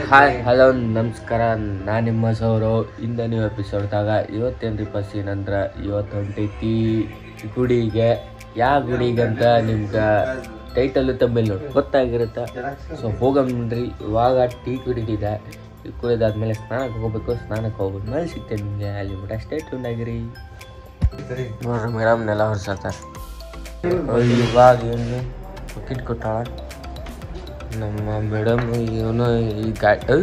Hi hello ನಮಸ್ಕಾರ ನಾನು ನಿಮ್ಮ ಸೌರು ಇಂದ ನೀವು ಎಪಿಸೋಡ್ದಾಗ ಇವತ್ತೇನ್ರಿಪ್ಪ ಸೀನ್ ಅಂದ್ರೆ ಇವತ್ತು ಹೊಂಟೈತಿ ಗುಡಿಗೆ ಯಾವ ಗುಡಿಗೆ ಅಂತ ನಿಮ್ಗೆ ಟೈಟಲ್ ತಮ್ಮಲ್ಲಿ ನೋಡಿ ಗೊತ್ತಾಗಿರುತ್ತೆ ಸೊ ಹೋಗಮ್ರಿ ಇವಾಗ ಟೀ ಕುಡಿದಿದೆ ಟೀ ಕುಡಿದಾದ್ಮೇಲೆ ಸ್ನಾನಕ್ಕೆ ಹೋಗ್ಬೇಕು ಸ್ನಾನಕ್ಕೆ ಹೋಗ್ಬಿಟ್ಮೇಲೆ ಸಿಗ್ತೇನೆ ನಿಮಗೆ ಅಲ್ಲಿ ಬಿಡ ಅಷ್ಟೇ ಟ್ಯೂನ್ ಆಗಿರಿ ನೋಡ್ರಿ ಮೇಡಮ್ನೆಲ್ಲ ಹೊರ್ಸತ್ತಾರ ಇವಾಗ ಏನು ಬಕೆಟ್ ಕೊಟ್ಟಾಳ ನಮ್ಮ ಮೇಡಮ್ ಇವನು ಈ ಗಾಡಿ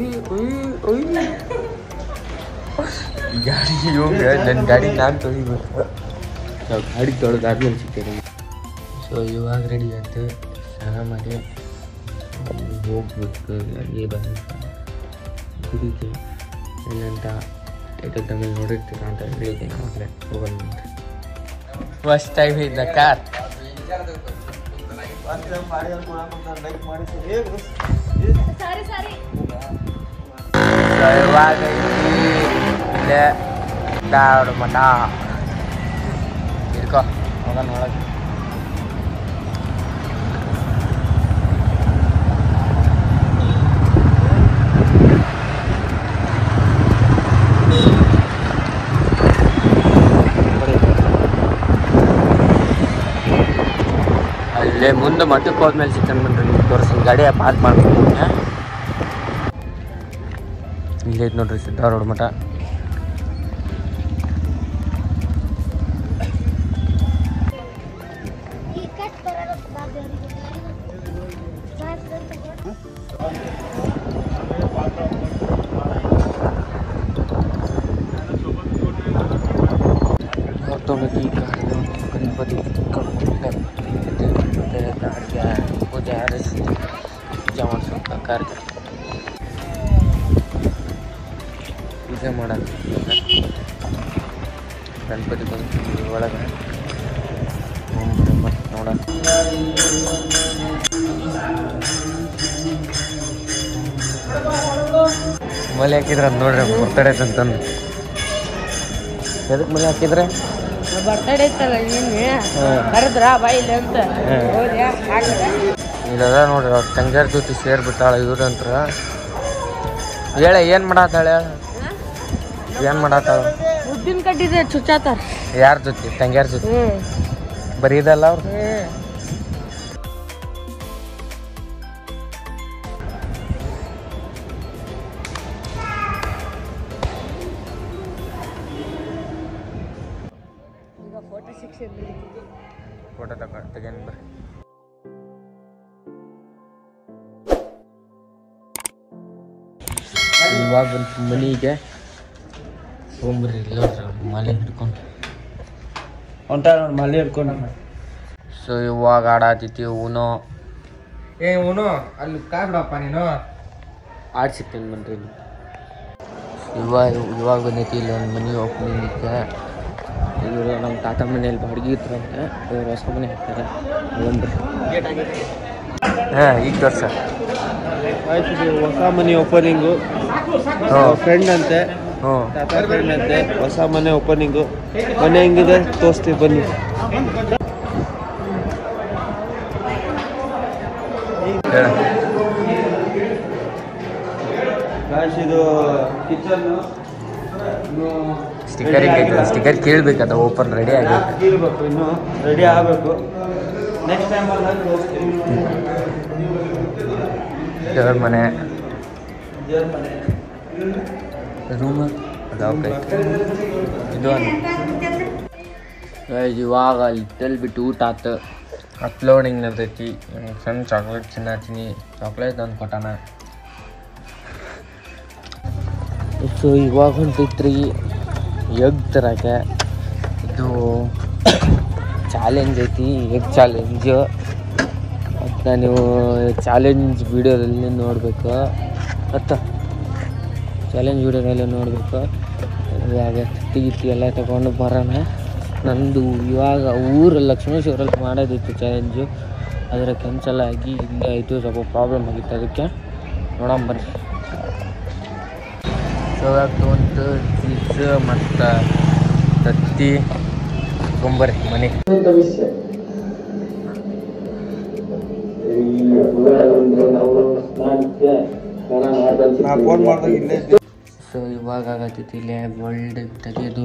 ಈ ಗಾಡಿ ಇವಾಗ ನನ್ನ ಗಾಡಿ ನಾನು ತೊಳಿಬೇಕು ಸೊ ಗಾಡಿ ತೊಳೆದಾದ್ಮೇಲೆ ಸಿಗ್ತೇನೆ ಸೊ ಇವಾಗ ರೆಡಿ ಆಯ್ತು ಸ್ನಾನ ಮಾಡಿ ಹೋಗ್ಬೇಕು ಹಂಗೆ ಬಂದು ಗುಡಿಗೆ ಏನಂತ ಟೈಟಲ್ ತಮಿಳ್ ನೋಡಿರ್ತೀರ ಅಂತ ಹೇಳಿದ್ದೀನಿ ಅವಾಗಲೇ ಹೋಗೋಣ first time in the car ಇವಾಗ ಇಲ್ಲೇ ಧಾರವಾಡ ಮಠ ಇರ್ಕೋ ಹೋಗೋಣ ಒಳಗೆ ಅಲ್ಲೇ ಮುಂದೆ ಮಠಕ್ಕೆ ಹೋದ್ಮೇಲೆ ಸಿಗ್ತಾನೆ ಬನ್ರಿ ನಿಮ್ಗೆ ತೋರಿಸಿ ಗಾಡಿ ಪಾರ್ಕ್ ಮಾಡ್ಕೊಂಡು ಇಲ್ಲೇ ಐತೆ ನೋಡ್ರಿ ಸಿದ್ಧಾರೂಢ ಮಠ ಈ ಕಟ್ ಬರೋದು ಬಾರ್ದವ್ರಿಗೆ. ಸಾಕ್ ಸಾಕ್. ಹೊತ್ತೋಗಕ್ಕೆ ಈ ಕಾರ್ಯ ಗಣಪತಿ ಕರ್ಕೊಂಡು ಗಾಡಿಗೆ ಪೂಜೆ ಹಾರಿಸಿ ಪೂಜೆ ಮಾಡಿಸೋಂಥ ಕಾರ್ಯ ಪೂಜೆ ಮಾಡೋದು ಗಣಪತಿ ಬಂದು ಒಳಗೆ ಮತ್ತೆ ನೋಡೋಣ ಮಲೆ ಹಾಕಿದ್ರೆ ಅದು ನೋಡ್ರಿ ಬರ್ತಡೇ ಅಂತಂದು ಎದಕ್ಕೆ ಮಲೆ ಹಾಕಿದ್ರೆ ಬರ್ತಡೇ ಇತ್ತಲ್ಲ ನಿನ್ನೆ ಹಾಂ ಕರೆದ್ರ ಬಾಯಿಲಿ ಅಂತ ಹ್ಮ್. ಹೋದ್ಯಾ ಹಾಕಿದೆ ಇದದ ನೋಡ್ರಿ ಅವ್ರ ತಂಗ್ಯಾರ ಜೊತೆ ಸೇರ್ಬಿಟ್ಟಾಳ ಇವ್ರಂತ್ರ ಹೇಳ ಏನು ಮಾಡತ್ತಾಳೆ ಏನು ಮಾಡತ್ತಾಳ ಉದ್ದಿನ ಕಟ್ಟಿದೆ ಚುಚ್ಚಾತಾರ ಯಾರ ಜೊತೆ ತಂಗ್ಯಾರ ಜೊತೆ ಹ್ಮ್ ಬರೀ ಇದಲ್ಲ ಅವ್ರು ಹ್ಮ್ ಈಗ ಫೋಟೋ ಸೆಕ್ಷನ್ ಫೋಟೋ ತಗ ತೆಗೇನ್ ಬರ್ರಿ ಇವಾಗ ಬಂತು ಮನೆಗೆ ಹೋಗ್ಬರ್ರಿ ಇಲ್ಲ ನೋಡ್ರಿ ಅವ್ರು ಮಲೆ ಹಿಡ್ಕೊಂಡು ಹೊಂಟ ನೋಡಿ ಮಲ್ಲಿ ಹಿಡ್ಕೊಂಡು ಸೊ ಇವಾಗ ಆಡಾತಿತ್ತಿ ಊನೋ ಏ ಅವನು ಅಲ್ಲಿ ಕಾಗ್ಬಿಡಪ್ಪ ನೀನು ಆಡ್ ಸಿಗ್ತೇನೆ ಬನ್ರಿ ಇಲ್ಲಿ ಇವಾಗ ಇವಾಗ ಬಂದೈತಿ ಇಲ್ಲಿ ಒಂದು ಮನೆ ಓಪನಿಂಗ್ ಇತ್ತು ಇವರು ನಮ್ಮ ತಾತ ಮನೇಲಿ ಬಾಡಿಗೆ ಇತ್ತಂತೆ ಇವ್ರು ಹೊಸ ಮನೆ ಹಾಕ್ತಾರೆ ಬಂದ್ರಿ ಹಾಂ ಈಗ ತೋರ್ಸ ಹೊಸ ಮನೆ ಓಪನಿಂಗು ಹ್ಞೂ ಫ್ರೆಂಡ್ ಅಂತೆ ಹ್ಞೂ ತಾತ ಫ್ರೆಂಡ್ ಅಂತೆ ಹೊಸ ಮನೆ ಓಪನಿಂಗು ಮನೆ ಹೆಂಗಿದೆ ತೋರಿಸ್ತೀವಿ ಬನ್ನಿ ಹೇಳ ಗಾಯ್ಸ್ ಇದು ಕಿಚನ್ ಸ್ಟಿಕ್ಕರ್ ಹಿಂಗೈತಿ ಸ್ಟಿಕ್ಕರ್ ಕೇಳ್ಬೇಕದ ಓಪನ್ ರೆಡಿ ಆಗೈತೆ ಕೀಳ್ಬೇಕು ಇನ್ನು ರೆಡಿ ಆಗಬೇಕು ನೆಕ್ಸ್ಟ್ ಟೈಮ್ ಬಂದಾಗ ತೋರಿಸ್ತೀವಿ ದೇವ್ರ ಮನೆ ದೇವ್ರ ಮನೆ ರೂಮ್ ಅದಾವ ಇದು ಒಂದು ಇವಾಗ ಇಟ್ಟಲ್ಲಿ ಬಿಟ್ಟು ಊಟ ಆತು ಅಪ್ಲೋಡಿಂಗ್ ನಡ್ದೈತಿ ಇವ್ನಿಗ್ ಸಣ್ಣ ಚಾಕ್ಲೇಟ್ ತಿನ್ನತ್ತೀನಿ ಚಾಕ್ಲೇಟ್ ತಂದು ಕೊಟ್ಟಾನ ಸೊ ಇವಾಗ ಹೊಂಟೈತ್ರಿ ಎಗ್ ತರಕ್ಕೆ ಇದು ಚಾಲೆಂಜ್ ಐತಿ ಎಗ್ ಚಾಲೆಂಜು ಅದನ್ನ ನೀವು ಚಾಲೆಂಜ್ ವಿಡಿಯೋದಲ್ಲಿ ನೋಡಬೇಕು ಅತ್ತ ಚಾಲೆಂಜ್ ವಿಡಿಯೋದಲ್ಲಿ ನೋಡಬೇಕು ಇವಾಗ ತತ್ತಿ ಗಿತ್ತಿ ಎಲ್ಲ ತಗೊಂಡು ಬರೋಣ ನಂದು ಇವಾಗ ಊರು ಲಕ್ಷ್ಮೇಶ್ವರಲ್ಲಿ ಮಾಡೋದಿತ್ತು ಚಾಲೆಂಜು ಅದರ ಕ್ಯಾನ್ಸಲ್ ಆಗಿ ಇಲ್ಲೇ ಆಯಿತು ಸ್ವಲ್ಪ ಪ್ರಾಬ್ಲಮ್ ಆಗಿತ್ತು ಅದಕ್ಕೆ ನೋಡೋಣ ಬರ್ರಿ ಸೊ ಒಂದು ಚೀಸ್ ಮತ್ತು ತತ್ತಿ ತೊಗೊಂಬರ್ರಿ ಮನೆಗೆ ನಾವು ಸ್ನಾನಕ್ಕೆ ಸ್ನಾನ ನಾ ಫೋನ್ ಮಾಡ್ದಾಗ ಇಲ್ಲೇ ಇದ್ದೆ ಸೊ ಇವಾಗ ಆಗತ್ತೈತಿ ಇಲ್ಲೇ ಗೋಲ್ಡ್ ತೆಗೆಯೋದು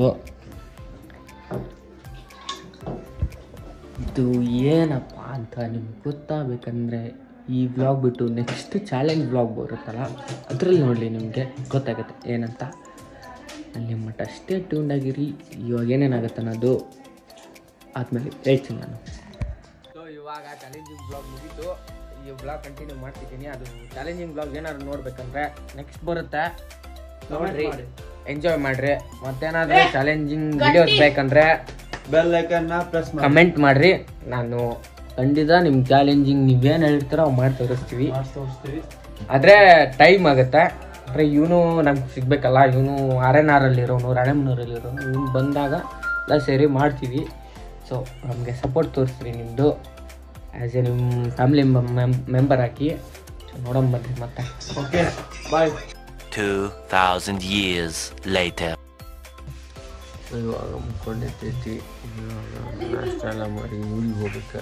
ಇದು ಏನಪ್ಪ ಅಂತ ನಿಮ್ಗೆ ಗೊತ್ತಾಗಬೇಕಂದ್ರೆ ಈ ವ್ಲಾಗ್ ಬಿಟ್ಟು ನೆಕ್ಸ್ಟ್ ಚಾಲೆಂಜ್ ವ್ಲಾಗ್ ಬರುತ್ತಲ್ಲ ಅದರಲ್ಲಿ ನೋಡಲಿ ನಿಮಗೆ ಗೊತ್ತಾಗುತ್ತೆ ಏನಂತ ಅಲ್ಲಿ ಮಟ್ಟ ಅಷ್ಟೇ ಟ್ಯೂನ್ ಆಗಿರಿ ಇವಾಗ ಏನೇನಾಗುತ್ತೆ ಅನ್ನೋದು ಆದಮೇಲೆ ಹೇಳ್ತೀನಿ ನಾನು ಸೊ ಇವಾಗ ಚಾಲೆಂಜಿಂಗ್ ಬ್ಲಾಗ್ ಮುಗೀತು ಈ ಬ್ಲಾಗ್ ಕಂಟಿನ್ಯೂ ಮಾಡ್ತಿದ್ದೀನಿ ಅದು ಚಾಲೆಂಜಿಂಗ್ ಬ್ಲಾಗ್ ಏನಾದ್ರು ನೋಡ್ಬೇಕಂದ್ರೆ ನೆಕ್ಸ್ಟ್ ಬರುತ್ತೆ ನೋಡ್ರಿ ಎಂಜಾಯ್ ಮಾಡ್ರಿ ಮತ್ತೇನಾದ್ರೂ ಚಾಲೆಂಜಿಂಗ್ ವಿಡಿಯೋಸ್ ಬೇಕಂದ್ರೆ ಬೆಲ್ ಐಕನ್ನ ಪ್ರೆಸ್ ಮಾಡಿ ಕಮೆಂಟ್ ಮಾಡ್ರಿ ನಾನು ಖಂಡಿತ ನಿಮ್ ಚಾಲೆಂಜಿಂಗ್ ನೀವೇನು ಹೇಳ್ತೀರೋ ಅವ್ ಮಾಡಿ ತೋರಿಸ್ತೀವಿ ತೋರಿಸ್ತೀವಿ ಆದ್ರೆ ಟೈಮ್ ಆಗುತ್ತೆ ಅಂದ್ರೆ ಇವನು ನಮ್ಗೆ ಸಿಗ್ಬೇಕಲ್ಲ ಇವನು ಆರ್ ಎನ್ ಆರ್ ಅಲ್ಲಿರೋನು ರಾಣೆಮನೂರಲ್ಲಿರೋನು ಇವ್ನು ಬಂದಾಗ ಎಲ್ಲ ಸೇರಿ ಮಾಡ್ತೀವಿ ಸೊ ನಮಗೆ ಸಪೋರ್ಟ್ ತೋರಿಸ್ರಿ ನಿಮ್ಮದು ಆ್ಯಸ್ ಎ ನಿಮ್ಮ ಫ್ಯಾಮಿಲಿ ಮೆಂಬರ್ ಹಾಕಿ ಸೊ ನೋಡೋಣ ಬನ್ರಿ ಮತ್ತೆ okay bye 2,000 years later. So ಇವಾಗ ಮುಕ್ಕೊಂಡಿರ್ತೈತಿ ಇವಾಗ ನಾಷ್ಟ ಎಲ್ಲ ಮಾಡಿ ಊರಿಗೆ ಹೋಗ್ಬೇಕು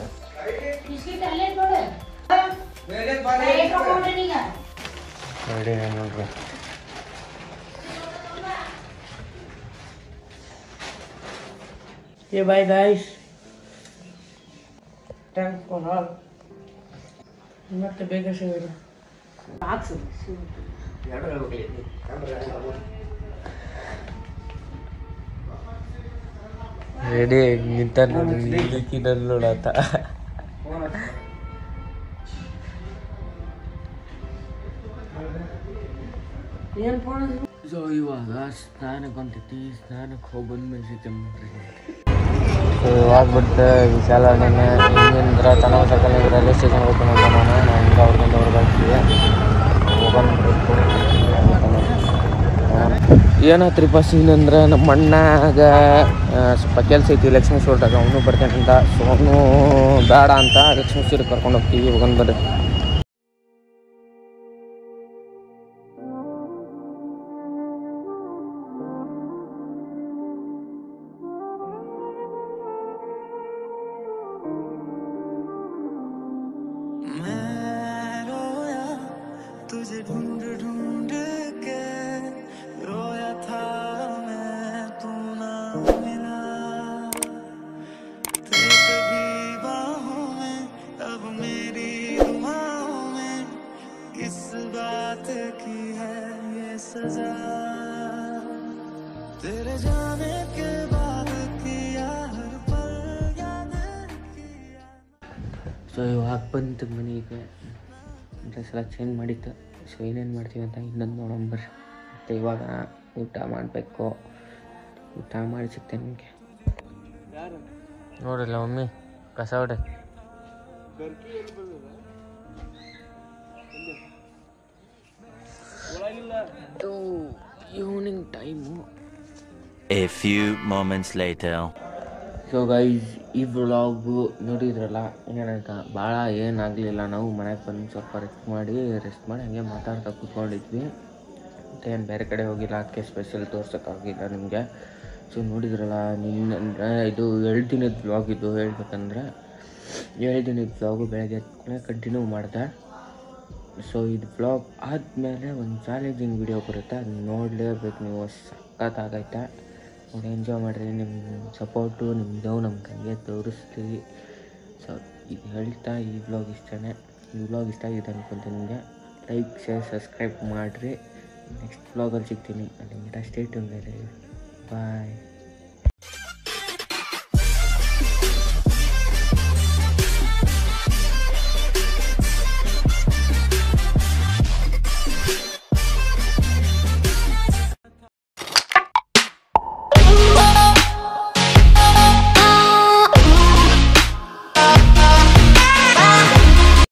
ರೆಡಿ ನೋಡ್ರಿ ಏ bye guys thanks for all ಮತ್ತೆ ಬೇಗ ಸಿಗೋಣ ಹಾಕ್ಸು ರೆಡಿ ನಿಂತ ನಿಂತಿನಲ್ಲಿ ನೋಡತ್ತ ಏನು ಫೋನ್ ಸೊ ಇವಾಗ ಸ್ನಾನಕ್ಕೆ ಹೊಂತೈತಿ ಸ್ನಾನಕ್ಕೆ ಹೋಗಿ ಬಂದ್ಮೇಲೆ ಸಿಗ್ತೇವೆ ಸೊ ಇವಾಗ ಬಿಟ್ಟು ವಿಶಾಲ ನೆನೆ ಹಿಂಗಿಂದ್ರ ತನವ ಸರ್ಕಲ್ ರೈಲ್ವೆ ಸ್ಟೇಷನ್ ಓಪನ್ ಅಂತ ನಾನು ನಾವು ಹಿಂಗೆ ಅವ್ರಿಂದ ಹೊರಗಾಗ್ತೀವಿ ಏನಾತ್ರಿಪ್ಪ ಸೀನ್ ಅಂದ್ರೆ ನಮ್ಮ ಅಣ್ಣಾಗ ಆ, ಸ್ವಲ್ಪ ಕೆಲಸ ಐತಿ ಲಕ್ಷ್ಮೇಶ್ವರದಾಗ ಅವನು ಬರ್ತೇನೆ ಅಂತ ಸೊ ಅವನು ಬೇಡ ಅಂತ ಲಕ್ಷ್ಮೇಶ್ವರ ಕರ್ಕೊಂಡು ಹೋಗ್ತೀವಿ ಹೋಗೋಣ ಬರ್ರಿ तुझे ढूंढ ढूंढ के रोया था मैं तू ना मिला तेरे कभी बाहों में अब मेरी दुआओं में किस बात की है ये सजा तेरे जाने के बाद किया हर पल याद किया ಸೊ ಇವಾಗ ಬಂತು ಮನೆಗೆ ಡ್ರೆಸ್ ಎಲ್ಲ ಚೇಂಜ್ ಮಾಡಿತ್ತು ಸೊ ಏನೇನು ಮಾಡ್ತೀವಿ ಅಂತ ಇನ್ನೊಂದು ನೋಡೋಣ ಬರ್ರಿ ಮತ್ತು ಇವಾಗ ಊಟ ಮಾಡಬೇಕು ಊಟ ಮಾಡಿ ಸಿಗ್ತೇನೆ ನಿಮಗೆ ನೋಡಿಲ್ಲ ಮಮ್ಮಿ ಕಸ ಹೊಡೆ evening time A few moments later. So guys ಈ ವ್ಲಾಗು ನೋಡಿದ್ರಲ್ಲ ಏನಂತ ಭಾಳ ಏನಾಗಲಿಲ್ಲ ನಾವು ಮನೆಗೆ ಬಂದು ಸ್ವಲ್ಪ ರೆಸ್ಟ್ ಮಾಡಿ ರೆಸ್ಟ್ ಮಾಡಿ ಹಂಗೆ ಮಾತಾಡ್ತಾ ಕೂತ್ಕೊಂಡಿದ್ವಿ ಏನು ಬೇರೆ ಕಡೆ ಹೋಗಿಲ್ಲ ಅದಕ್ಕೆ ಸ್ಪೆಷಲ್ ತೋರ್ಸೋಕ್ಕಾಗಿಲ್ಲ ನಿಮಗೆ ಸೊ ನೋಡಿದ್ರಲ್ಲ ನಿನ್ನ ಇದು ಎರಡು ದಿನದ ವ್ಲಾಗ್ ಇದು ಹೇಳ್ಬೇಕಂದ್ರೆ ಏಳು ದಿನದ ವ್ಲಾಗು ಬೆಳಗ್ಗೆ ಎದ್ದ ಕಂಟಿನ್ಯೂ ಮಾಡಿದೆ ಸೊ ಇದು ವ್ಲಾಗ್ ಆದಮೇಲೆ ಒಂದು ಚಾಲೆಂಜಿಂಗ್ ವಿಡಿಯೋ ಬರುತ್ತೆ ಅದು ನೋಡಲೇಬೇಕು ನೀವು ಸಖತ್ತಾಗೈತೆ ನೋಡಿ ಎಂಜಾಯ್ ಮಾಡಿರಿ ನಿಮ್ಮ ಸಪೋರ್ಟು ನಿಮ್ಮದು ನಮ್ಗೆ ಹಂಗೆ ತೋರಿಸ್ತೀವಿ ಸೊ ಇದು ಹೇಳ್ತಾ ಈ ವ್ಲಾಗ್ ಇಷ್ಟನೇ ಈ ವ್ಲಾಗ್ ಇಷ್ಟ ಆಗಿದೆ ಅನ್ಕೊಂತೀನಿ ನಿಮಗೆ ಲೈಕ್ ಶೇರ್ ಸಬ್ಸ್ಕ್ರೈಬ್ ಮಾಡಿರಿ ನೆಕ್ಸ್ಟ್ ವ್ಲಾಗಲ್ಲಿ ಸಿಗ್ತೀನಿ ಅಲ್ಲಿ ಮಟ್ಟ ಸ್ಟೇಟ್ ಬಾಯ್